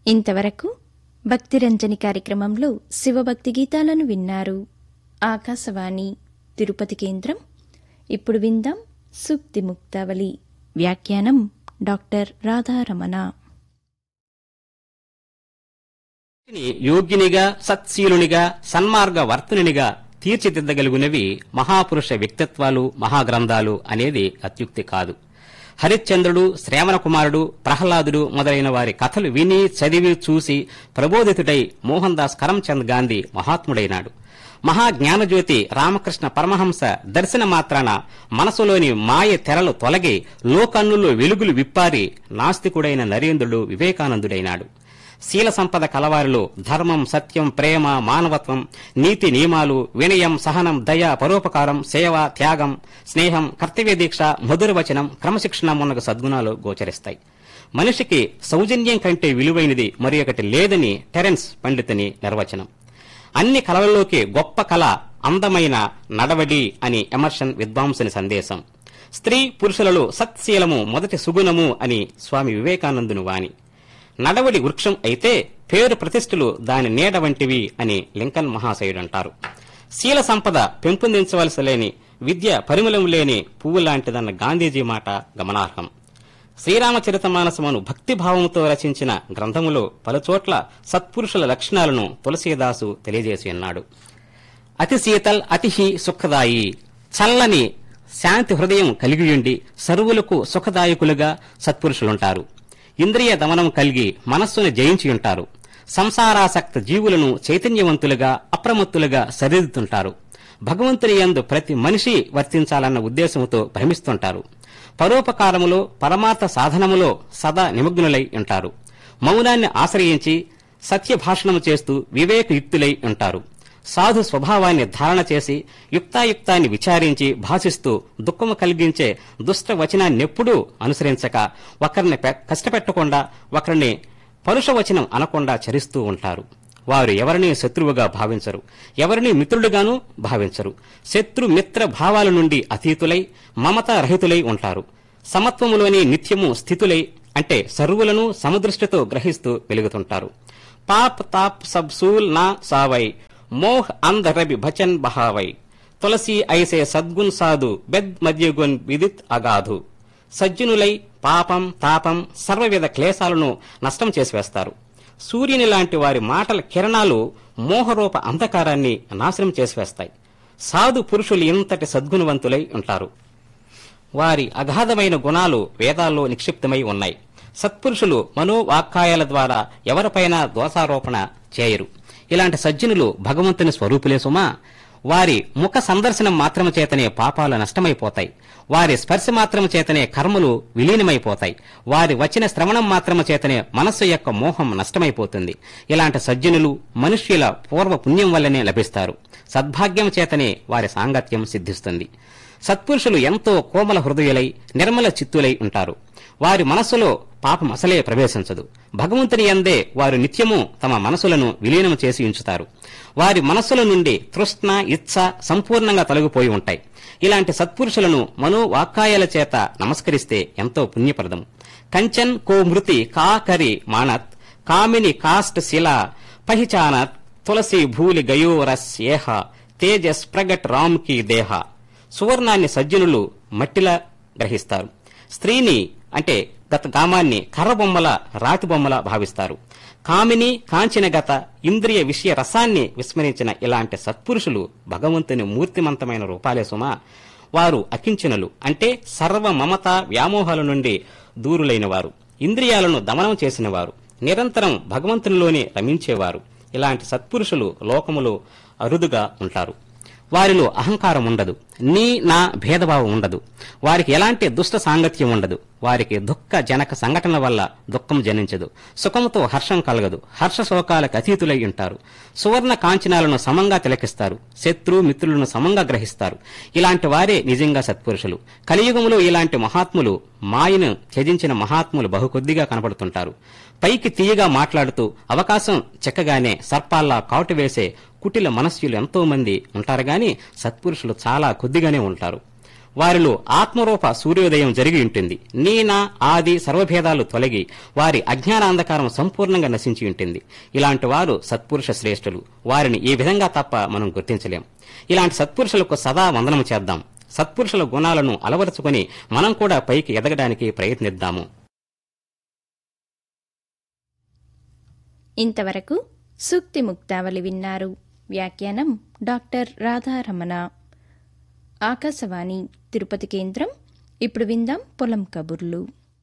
ఇంతవరకు భక్తిరంజని కార్యక్రమంలో శివభక్తి గీతాలను విన్నారు ఆకాశవాణి తిరుపతి కేంద్రం ఇప్పుడు విందాం సూక్తి ముక్తావళి వ్యాఖ్యానం డాక్టర్ రాధారమణ యోగ్యునిగా సత్శీలునిగా సన్మార్గ వర్తనునిగా తీర్చిదిద్దగలుగునవి మహాపురుష వ్యక్తిత్వాలు మహాగ్రంథాలు అనేది అత్యుక్తి కాదు హరిశ్చంద్రుడు శ్రావణ కుమారుడు ప్రహ్లాదుడు మొదలైన వారి కథలు విని చదివి చూసి ప్రబోధితుడై మోహన్ దాస్ కరమ్చంద్ గాంధీ మహాత్ముడైనాడు మహాజ్ఞానజ్యోతి రామకృష్ణ పరమహంస దర్శన మాత్రాన మనసులోని మాయ తెరలు తొలగి లోకన్నుల్లో వెలుగులు విప్పారి నాస్తికుడైన నరేంద్రుడు వివేకానందుడైనాడు శీల సంపద కలవారిలో ధర్మం సత్యం ప్రేమ మానవత్వం నీతి నియమాలు వినయం సహనం దయ పరోపకారం సేవ త్యాగం స్నేహం కర్తవ్య దీక్ష మధుర వచనం క్రమశిక్షణ మున్నగ సద్గుణాలు గోచరిస్తాయి మనిషికి సౌజన్యం కంటే విలువైనది మరి ఒకటి లేదని టెరెన్స్ పండితుని నిర్వచనం అన్ని కళలలోకి గొప్ప కళ అందమైన నడవడి అని ఎమర్షన్ విద్వాంసుని సందేశం స్త్రీ పురుషులలో సత్శీలము మొదటి సుగుణము అని స్వామి వివేకానందుని వాణి నడవడి వృక్షం అయితే పేరు ప్రతిష్ఠలు దాని నీడ వంటివి అని లింకన్ మహాశయుడు అంటారు శీల సంపద పెంపొందించవలసి లేని విద్య పరిమళం లేని పువ్వు లాంటిదన్న గాంధీజీ మాట గమనార్హం శ్రీరామచరితమానసమును భక్తిభావంతో రచించిన గ్రంథములో పలుచోట్ల సత్పురుషుల లక్షణాలను తులసీదాసు తెలియజేసి ఉన్నాడు అతి శీతల్ అతిహి సుఖదాయి చల్లని శాంతి హృదయం కలిగియుండి సర్వులకు సుఖదాయకులుగా సత్పురుషులుంటారు ఇంద్రియ దమనం కలిగి మనస్సును జయించి ఉంటారు సంసారాసక్త జీవులను చైతన్యవంతులుగా అప్రమత్తులుగా సరిదిద్దుతుంటారు భగవంతుని యందు ప్రతి మనిషి వర్తించాలన్న ఉద్దేశంతో భ్రమిస్తుంటారు పరోపకారములో పరమార్థ సాధనములో సదా నిమగ్నులై ఉంటారు మౌనాన్ని ఆశ్రయించి సత్యభాషణము చేస్తూ వివేకయుక్తులై ఉంటారు సాధు స్వభావాన్ని ధారణ చేసి యుక్తాయుక్తాన్ని విచారించి భాషిస్తూ దుఃఖము కలిగించే దుష్ట వచనాన్నెప్పుడూ అనుసరించక ఒకరిని పె- కష్టపెట్టకుండా ఒకరిని పరుష వచనం అనకుండా చరిస్తూ ఉంటారు వారు ఎవరిని శత్రువుగా భావించరు ఎవరిని మిత్రుడుగానూ భావించరు శత్రు మిత్ర భావాల నుండి అతీతులై మమతా రహితులై ఉంటారు సమత్వములోని నిత్యము స్థితులై అంటే సర్వులను సమదృష్టితో గ్రహిస్తూ వెలుగుతుంటారు పాప్ తాప్ సబ్ సూల్ నా సావై మోహ్ అంధ రబి భచన్ బహావై తులసి ఐసే సద్గున్ సాధు బెద్ మధ్యగున్ విదిత్ అగాధు సజ్జనులై పాపం తాపం సర్వవిధ క్లేశాలను నష్టం చేసివేస్తారు సూర్యుని లాంటి వారి మాటల కిరణాలు మోహరూప అంధకారాన్ని నాశనం చేసివేస్తాయి సాధు పురుషులు ఇంతటి సద్గుణవంతులై ఉంటారు వారి అగాధమైన గుణాలు వేదాల్లో నిక్షిప్తమై ఉన్నాయి సత్పురుషులు మనోవాక్కాయాల ద్వారా ఎవరిపైనా దోషారోపణ చేయరు ఇలాంటి సజ్జనులు భగవంతుని స్వరూపులే సుమా వారి ముఖ సందర్శనం మాత్రము చేతనే పాపాలు నష్టమైపోతాయి వారి స్పర్శ మాత్రము చేతనే కర్మలు విలీనమైపోతాయి వారి వచ్చిన శ్రవణం మాత్రము చేతనే మనస్సు యొక్క మోహం నష్టమైపోతుంది ఇలాంటి సజ్జనులు మనుష్యుల పూర్వ పుణ్యం వల్లనే లభిస్తారు సద్భాగ్యం చేతనే వారి సాంగత్యం సిద్ధిస్తుంది సత్పురుషులు ఎంతో కోమల హృదయులై నిర్మల చిత్తులై ఉంటారు వారి మనస్సులో పాపం అసలే ప్రవేశించదు భగవంతుని యందే వారు నిత్యము తమ మనసులను విలీనం చేసి ఉంచుతారు వారి మనస్సుల నుండి తృష్ణ ఇచ్ఛ సంపూర్ణంగా తొలగిపోయి ఉంటాయి ఇలాంటి సత్పురుషులను మనోవాక్కాయాల చేత నమస్కరిస్తే ఎంతో పుణ్యప్రదం కంచన్ కో మృతి కా కరి మానత్ కామిని కాస్ట్ శిల పహిచానత్ తులసి భూలి గయోరస్ ఏహ తేజస్ ప్రగట్ రామ్ కి దేహ సువర్ణాన్ని సజ్జనులు మట్టిలా గ్రహిస్తారు స్త్రీని అంటే గత కామాన్ని కర్రబొమ్మల రాతి బొమ్మల భావిస్తారు కామిని కాంచిన గత ఇంద్రియ విషయ రసాన్ని విస్మరించిన ఇలాంటి సత్పురుషులు భగవంతుని మూర్తిమంతమైన రూపాలే సుమా వారు అకించనులు అంటే సర్వ మమత వ్యామోహాల నుండి దూరులైన వారు ఇంద్రియాలను దమనం చేసిన వారు నిరంతరం భగవంతునిలోనే రమించేవారు ఇలాంటి సత్పురుషులు లోకములో అరుదుగా ఉంటారు వారిలో అహంకారం ఉండదు నీ నా భేదభావం ఉండదు వారికి ఎలాంటి దుష్ట సాంగత్యం ఉండదు వారికి దుఃఖ జనక సంఘటనల వల్ల దుఃఖం జనించదు సుఖముతో హర్షం కలగదు హర్ష శోకాలకు అతీతులై ఉంటారు సువర్ణ కాంచనాలను సమంగా తిలకిస్తారు శత్రు మిత్రులను సమంగా గ్రహిస్తారు ఇలాంటి వారే నిజంగా సత్పురుషులు కలియుగములో ఇలాంటి మహాత్ములు మాయను త్యజించిన మహాత్ములు బహుకొద్దిగా కనపడుతుంటారు పైకి తీయగా మాట్లాడుతూ అవకాశం చెక్కగానే సర్పాల్లా కాటు వేసే కుటిల మనస్యులు ఎంతో మంది ఉంటారు గాని సత్పురుషులు చాలా కొద్దిగానే ఉంటారు వారిలో ఆత్మరూప సూర్యోదయం జరిగి ఉంటుంది నీన ఆది సర్వభేదాలు తొలగి వారి అజ్ఞానాంధకారం సంపూర్ణంగా నశించి ఉంటుంది ఇలాంటి వారు సత్పురుష శ్రేష్ఠులు వారిని ఈ విధంగా తప్ప మనం గుర్తించలేం ఇలాంటి సత్పురుషులకు సదా వందనము చేద్దాం సత్పురుషుల గుణాలను అలవరుచుకొని మనం కూడా పైకి ఎదగడానికి ప్రయత్నిద్దాము ఇంతవరకు సూక్తి ముక్తావళి విన్నారు వ్యాఖ్యానం డాక్టర్ రాధారమణ ఆకాశవాణి తిరుపతి కేంద్రం ఇప్పుడు విందాం పొలం కబుర్లు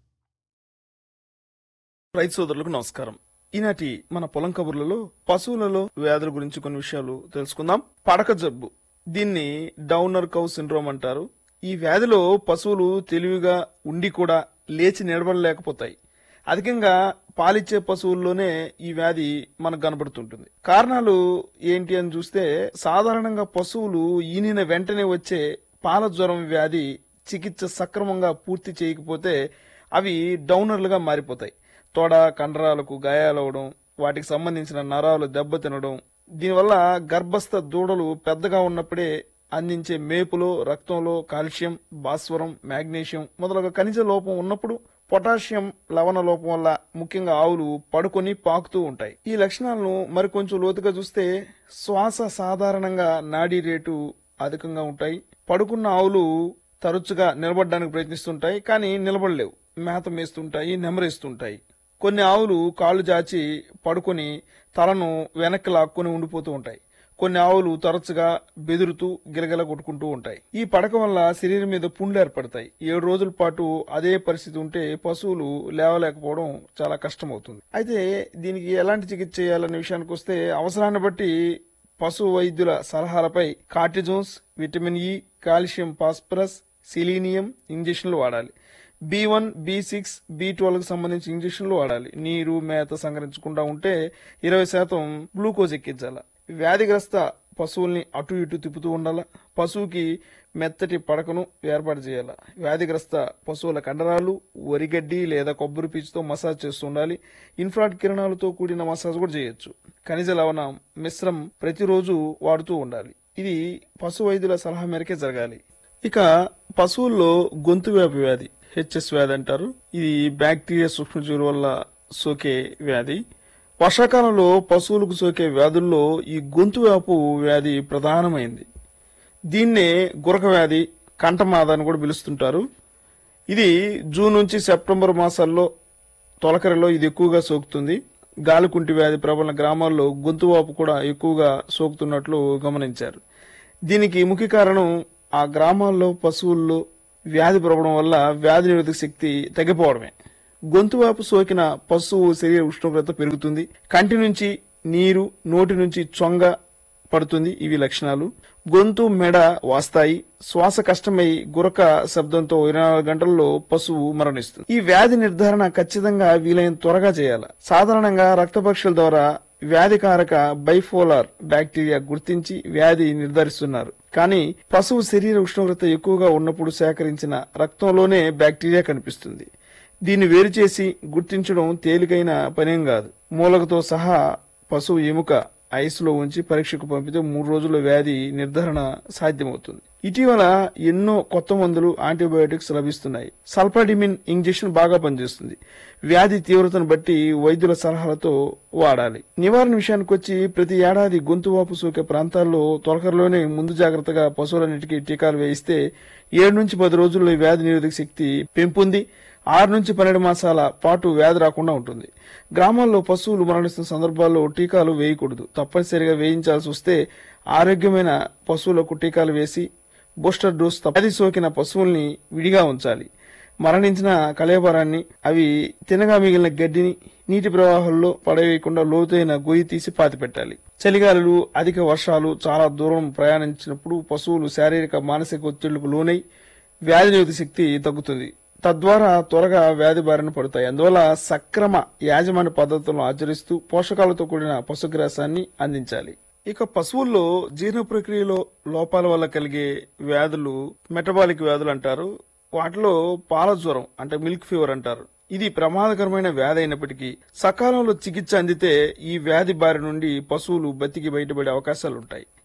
రైతు సోదరులకు నమస్కారం ఈనాటి మన పొలం కబుర్లలో పశువులలో వ్యాధుల గురించి కొన్ని విషయాలు తెలుసుకుందాం పడక జబ్బు దీన్ని డౌనర్ కౌ సిండ్రోమ్ అంటారు ఈ వ్యాధిలో పశువులు తెలివిగా ఉండి కూడా లేచి నిలబడలేకపోతాయి అధికంగా పాలిచ్చే పశువుల్లోనే ఈ వ్యాధి మనకు కనబడుతుంటుంది కారణాలు ఏంటి అని చూస్తే సాధారణంగా పశువులు ఈనిన వెంటనే వచ్చే పాల జ్వరం వ్యాధి చికిత్స సక్రమంగా పూర్తి చేయకపోతే అవి డౌనర్లుగా మారిపోతాయి తొడ కండరాలకు గాయాలవడం వాటికి సంబంధించిన నరాలు దెబ్బతినడం దీనివల్ల గర్భస్థ దూడలు పెద్దగా ఉన్నప్పుడే అందించే మేపులో రక్తంలో కాల్షియం భాస్వరం మాగ్నీషియం మొదలగు ఖనిజ లోపం ఉన్నప్పుడు పొటాషియం లవణ లోపం వల్ల ముఖ్యంగా ఆవులు పడుకొని పాకుతూ ఉంటాయి ఈ లక్షణాలను మరికొంచెం లోతుగా చూస్తే శ్వాస సాధారణంగా నాడీ రేటు అధికంగా ఉంటాయి పడుకున్న ఆవులు తరచుగా నిలబడడానికి ప్రయత్నిస్తుంటాయి కానీ నిలబడలేవు మేత మేస్తుంటాయి నెమరేస్తుంటాయి కొన్ని ఆవులు కాళ్ళు చాచి పడుకొని తలను వెనక్కి లాక్కొని ఉండిపోతూ ఉంటాయి కొన్ని ఆవులు తరచుగా బెదురుతూ గిలగిల కొట్టుకుంటూ ఉంటాయి ఈ పడక వల్ల శరీరం మీద పుండ్లు ఏర్పడతాయి ఏడు రోజుల పాటు అదే పరిస్థితి ఉంటే పశువులు లేవలేకపోవడం చాలా కష్టమవుతుంది అయితే దీనికి ఎలాంటి చికిత్స చేయాలనే విషయానికి వస్తే అవసరాన్ని బట్టి పశు వైద్యుల సలహాలపై cortisones vitamin E calcium phosphorus selenium ఇంజెక్షన్లు వాడాలి B one B six B twelve కి సంబంధించి ఇంజెక్షన్లు వాడాలి నీరు మేత సంగ్రహించకుండా ఉంటే ఇరవై శాతం గ్లూకోజ్ ఎక్కించాలి వ్యాధిగ్రస్త పశువుల్ని అటు ఇటు తిప్పుతూ ఉండాలా పశువుకి మెత్తటి పడకను ఏర్పాటు చేయాలి వ్యాధిగ్రస్త పశువుల కండరాలు వరిగడ్డి లేదా కొబ్బరి పీచుతో మసాజ్ చేస్తూ ఉండాలి ఇన్ఫ్రాడ్ కిరణాలతో కూడిన మసాజ్ కూడా చేయొచ్చు ఖనిజ లవణ మిశ్రం ప్రతిరోజు వాడుతూ ఉండాలి ఇది పశు వైద్యుల సలహా మేరకే జరగాలి ఇక పశువుల్లో గొంతు వ్యాపి వ్యాధి హెచ్ఎస్ వ్యాధి అంటారు ఇది బ్యాక్టీరియా సూక్ష్మజీవుల వల్ల సోకే వ్యాధి వర్షాకాలంలో పశువులకు సోకే వ్యాధుల్లో ఈ గొంతు వ్యాపు వ్యాధి ప్రధానమైంది దీన్నే గురక వ్యాధి కంఠమాద అని కూడా పిలుస్తుంటారు ఇది జూన్ నుంచి సెప్టెంబర్ మాసాల్లో తొలకరిలో ఇది ఎక్కువగా సోకుతుంది గాలికుంటి వ్యాధి ప్రబలిన గ్రామాల్లో గొంతు వాపు కూడా ఎక్కువగా సోకుతున్నట్లు గమనించారు దీనికి ముఖ్య కారణం ఆ గ్రామాల్లో పశువుల్లో వ్యాధి ప్రబడం వల్ల వ్యాధి నిరోధక శక్తి తగ్గిపోవడమే గొంతువాపు సోకిన పశువు శరీర ఉష్ణోగ్రత పెరుగుతుంది కంటి నుంచి నీరు నోటి నుంచి చొంగ పడుతుంది ఇవి లక్షణాలు గొంతు మెడ వాస్తాయి శ్వాస కష్టమై గురక శబ్దంతో ఇరవై నాలుగు గంటల్లో పశువు మరణిస్తుంది ఈ వ్యాధి నిర్ధారణ ఖచ్చితంగా వీలైన త్వరగా చేయాలి సాధారణంగా రక్త పరీక్షల ద్వారా వ్యాధికారక బైఫోలార్ బ్యాక్టీరియా గుర్తించి వ్యాధి నిర్ధారిస్తున్నారు కానీ పశువు శరీర ఉష్ణోగ్రత ఎక్కువగా ఉన్నప్పుడు సేకరించిన రక్తంలోనే బ్యాక్టీరియా కనిపిస్తుంది దీన్ని వేరు చేసి గుర్తించడం తేలికైన పనేం కాదు మూలకతో సహా పశువు ఎముక ఐస్ లో ఉంచి పరీక్షకు పంపితే మూడు రోజుల వ్యాధి నిర్ధారణ సాధ్యమవుతుంది ఇటీవల ఎన్నో కొత్త మందులు యాంటీబయోటిక్స్ లభిస్తున్నాయి సల్ఫాడిమిన్ ఇంజెక్షన్ బాగా పనిచేస్తుంది వ్యాధి తీవ్రతను బట్టి వైద్యుల సలహాలతో వాడాలి నివారణ విషయానికి వచ్చి ప్రతి ఏడాది గొంతువాపు సోకే ప్రాంతాల్లో తొలకరలోనే ముందు జాగ్రత్తగా పశువులన్నిటికీ టీకాలు వేయిస్తే ఏడు నుంచి పది రోజుల్లో ఈ వ్యాధి నిరోధక శక్తి పెంపుంది ఆరు నుంచి పన్నెండు మాసాల పాటు వ్యాధి రాకుండా ఉంటుంది గ్రామాల్లో పశువులు మరణిస్తున్న సందర్భాల్లో టీకాలు వేయకూడదు తప్పనిసరిగా వేయించాల్సి వస్తే ఆరోగ్యమైన పశువులకు టీకాలు వేసి బూస్టర్ డోస్ వ్యాధి సోకిన పశువుల్ని విడిగా ఉంచాలి మరణించిన కళేబరాన్ని అవి తినగా మిగిలిన గడ్డిని నీటి ప్రవాహంలో పడవేయకుండా లోతైన గొయ్యి తీసి పాతిపెట్టాలి చలిగాలులు అధిక వర్షాలు చాలా దూరం ప్రయాణించినప్పుడు పశువులు శారీరక మానసిక ఒత్తిళ్లకు లోనై వ్యాధి నిరోధక శక్తి తగ్గుతుంది తద్వారా త్వరగా వ్యాధి బారిన పడతాయి అందువల్ల సక్రమ యాజమాన్య పద్ధతులను ఆచరిస్తూ పోషకాలతో కూడిన పశుగ్రాసాన్ని అందించాలి ఇక పశువుల్లో జీర్ణ ప్రక్రియలో లోపాల వల్ల కలిగే వ్యాధులు మెటబాలిక్ వ్యాధులు అంటారు వాటిలో పాల జ్వరం అంటే మిల్క్ ఫీవర్ అంటారు ఇది ప్రమాదకరమైన వ్యాధి అయినప్పటికీ సకాలంలో చికిత్స అందితే ఈ వ్యాధి బారి నుండి పశువులు బతికి బయటపడే అవకాశాలు ఉంటాయి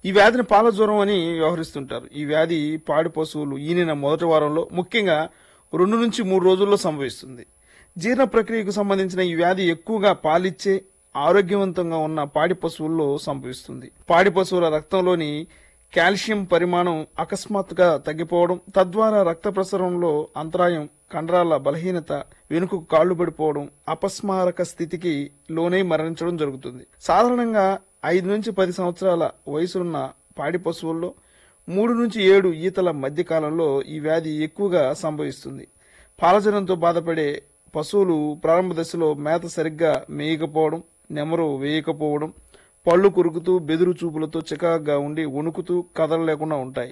ఈ వ్యాధిని పాల జ్వరం అని వ్యవహరిస్తుంటారు ఈ వ్యాధి పాడి పశువులు ఈనిన మొదటి వారంలో ముఖ్యంగా రెండు నుంచి మూడు రోజుల్లో సంభవిస్తుంది జీర్ణ ప్రక్రియకు సంబంధించిన ఈ వ్యాధి ఎక్కువగా పాలిచ్చే ఆరోగ్యవంతంగా ఉన్న పాడి పశువుల్లో సంభవిస్తుంది పాడి పశువుల రక్తంలోని కాల్షియం పరిమాణం అకస్మాత్తుగా తగ్గిపోవడం తద్వారా రక్త ప్రసరణలో అంతరాయం కండరాల బలహీనత వెనుకకు కాళ్లు పడిపోవడం అపస్మారక స్థితికి లోనే మరణించడం జరుగుతుంది సాధారణంగా ఐదు నుంచి పది సంవత్సరాల వయసున్న పాడి పశువుల్లో మూడు నుంచి ఏడు ఈతల మధ్య కాలంలో ఈ వ్యాధి ఎక్కువగా సంభవిస్తుంది పాలజనంతో బాధపడే పశువులు ప్రారంభ దశలో మేత సరిగ్గా మేయకపోవడం నెమరు వేయకపోవడం పళ్ళు కొరుకుతూ బెదురు చూపులతో చికాగ్గా ఉండి వణుకుతూ కదలలేకుండా ఉంటాయి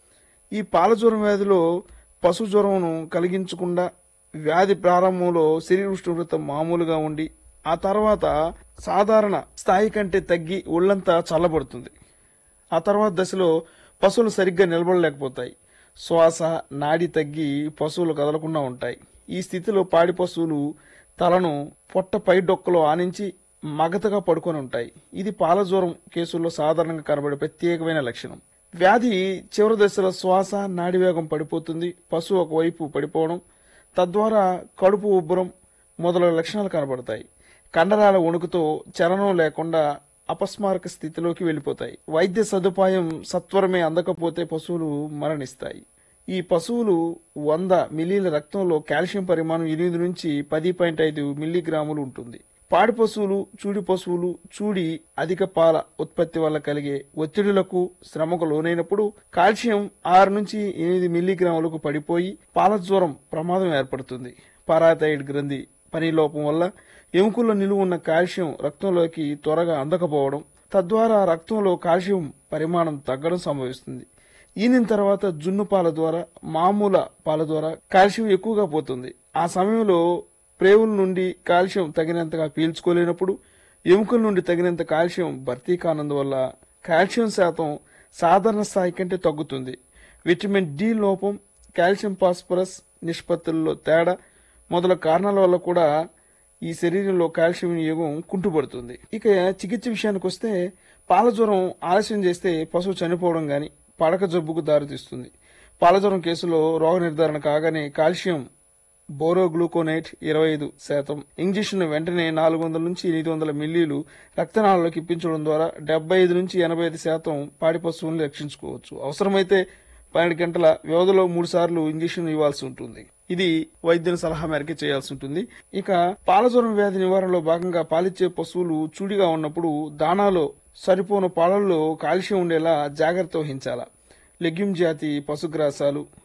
ఈ పాలజ్వరం వ్యాధిలో పశు జ్వరంను కలిగించకుండా వ్యాధి ప్రారంభంలో శరీర ఉష్ణోగ్రత మామూలుగా ఉండి ఆ తర్వాత సాధారణ స్థాయి కంటే తగ్గి ఒళ్ళంతా చల్లబడుతుంది ఆ తర్వాత దశలో పశువులు సరిగ్గా నిలబడలేకపోతాయి శ్వాస నాడి తగ్గి పశువులు కదలకుండా ఉంటాయి ఈ స్థితిలో పాడి పశువులు తలను పొట్ట పై డొక్కలో ఆనించి మగతగా పడుకొని ఉంటాయి ఇది పాల జ్వరం కేసుల్లో సాధారణంగా కనబడే ప్రత్యేకమైన లక్షణం వ్యాధి చివరి దశలో శ్వాస నాడి వేగం పడిపోతుంది పశువు ఒకవైపు పడిపోవడం తద్వారా కడుపు ఉబ్బరం మొదలైన లక్షణాలు కనబడతాయి కండరాల వణుకుతో చలనం లేకుండా అపస్మారక స్థితిలోకి వెళ్ళిపోతాయి వైద్య సదుపాయం సత్వరమే అందకపోతే పశువులు మరణిస్తాయి ఈ పశువులు వంద మిల్లీల రక్తంలో కాల్షియం పరిమాణం ఎనిమిది నుంచి పది పాయింట్ ఐదు మిల్లీగ్రాములు ఉంటుంది పాడి పశువులు చూడి పశువులు చూడి అధిక పాల ఉత్పత్తి వల్ల కలిగే ఒత్తిడులకు శ్రమకు లోనైనప్పుడు కాల్షియం ఆరు నుంచి ఎనిమిది మిల్లీగ్రాములకు పడిపోయి పాల జ్వరం ప్రమాదం ఏర్పడుతుంది పారాథైడ్ గ్రంథి పనిలోపం వల్ల ఎముకల్లో నిలువ ఉన్న కాల్షియం రక్తంలోకి త్వరగా అందకపోవడం తద్వారా రక్తంలో కాల్షియం పరిమాణం తగ్గడం సంభవిస్తుంది ఈనిన తర్వాత జున్ను పాల ద్వారా మామూలు పాల ద్వారా కాల్షియం ఎక్కువగా పోతుంది ఆ సమయంలో ప్రేవుల నుండి కాల్షియం తగినంతగా పీల్చుకోలేనప్పుడు ఎముకల నుండి తగినంత కాల్షియం భర్తీ కానందువల్ల కాల్షియం శాతం సాధారణ స్థాయి కంటే తగ్గుతుంది విటమిన్ డి లోపం కాల్షియం ఫాస్ఫరస్ నిష్పత్తుల్లో తేడా మొదల కారణాల వల్ల కూడా ఈ శరీరంలో కాల్షియం వినియోగం కుంటుపడుతుంది ఇక చికిత్స విషయానికి వస్తే పాల జ్వరం ఆలస్యం చేస్తే పశువు చనిపోవడం గాని పడక జబ్బుకు దారితీస్తుంది పాల జ్వరం కేసులో రోగ నిర్ధారణ కాగానే కాల్షియం బోరోగ్లూకోనేట్ ఇరవై ఐదు శాతం ఇంజెక్షన్ వెంటనే నాలుగు వందల నుంచి ఎనిమిది వందల మిల్లీలు రక్తనాళాల్లోకి ఇప్పించడం ద్వారా డెబ్బై ఐదు నుంచి ఎనభై ఐదు శాతం పాడి పశువులను రక్షించుకోవచ్చు అవసరమైతే పన్నెండు గంటల వ్యవధిలో మూడు సార్లు ఇంజెక్షన్ ఇవ్వాల్సి ఉంటుంది ఇది వైద్యుని సలహా మేరకే చేయాల్సి ఉంటుంది ఇక పాలజ్వరం వ్యాధి నివారణలో భాగంగా పాలిచ్చే పశువులు చూడిగా ఉన్నప్పుడు దానాలో సరిపోను పాలల్లో కాల్షియం ఉండేలా జాగ్రత్త వహించాలా లెగ్యూమ్ జాతి పశుగ్రాసాలు